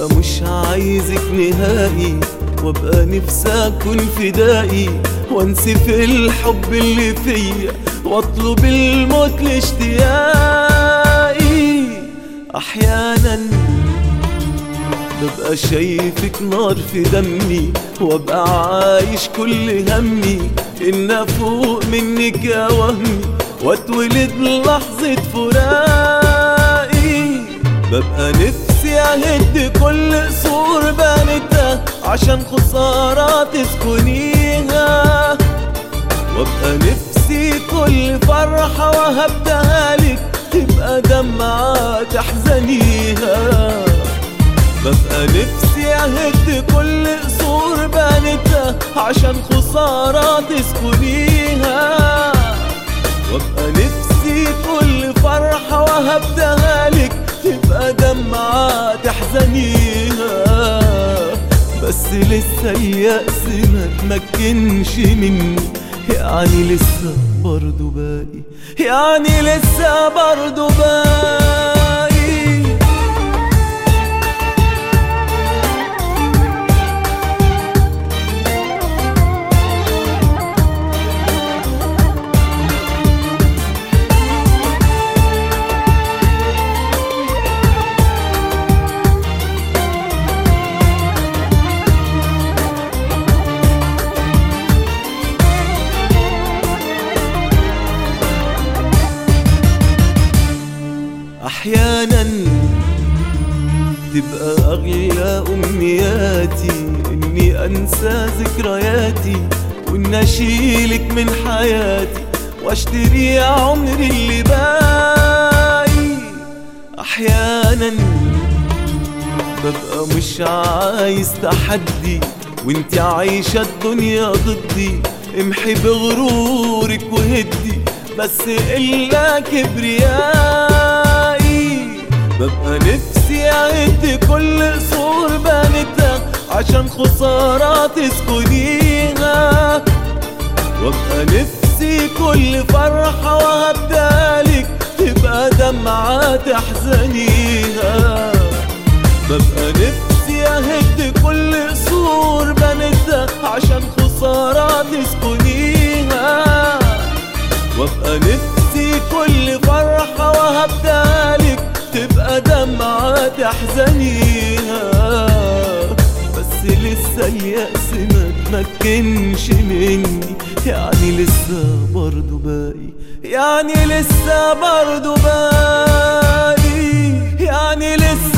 ببقى مش عايزك نهائي وابقى نفسي اكون فدائي وانسي في الحب اللي فيا واطلب الموت لاشتياقي احيانا ببقى شايفك نار في دمي وابقى عايش كل همي ان افوق منك يا وهمي واتولد لحظة فراقي ببقى نفسي اهد كل قصور بنتها عشان خسارة تسكنيها وابقى نفسي كل فرحة وهبتها لك تبقى دمعة تحزنيها ببقى نفسي اهد كل قصور بنتها عشان خسارة تسكنيها وابقى نفسي كل فرحة وهبتها لك تبقى دمعة تحزنيها بس لسه اليأس ما تمكنش مني يعني لسه برضو باقي يعني لسه برضو باقي احيانا تبقى اغلى امنياتي اني انسى ذكرياتي وان اشيلك من حياتي واشتري عمري اللي باقي احيانا ببقى مش عايز تحدي وانت عايشة الدنيا ضدي امحي بغرورك وهدي بس الا كبريائي ببقى نفسي اعد كل قصور بنتها عشان خسارة تسكنيها وابقى نفسي كل فرحة وهبتالك تبقى دمعة تحزنيها ببقى نفسي اهد كل قصور بنتها عشان خسارة تسكنيها وابقى نفسي كل فرحة وهبتالك تبقى دمعة تحزنيها بس لسه اليأس ما تمكنش مني يعني لسه برضو باقي يعني لسه برضو باقي يعني لسه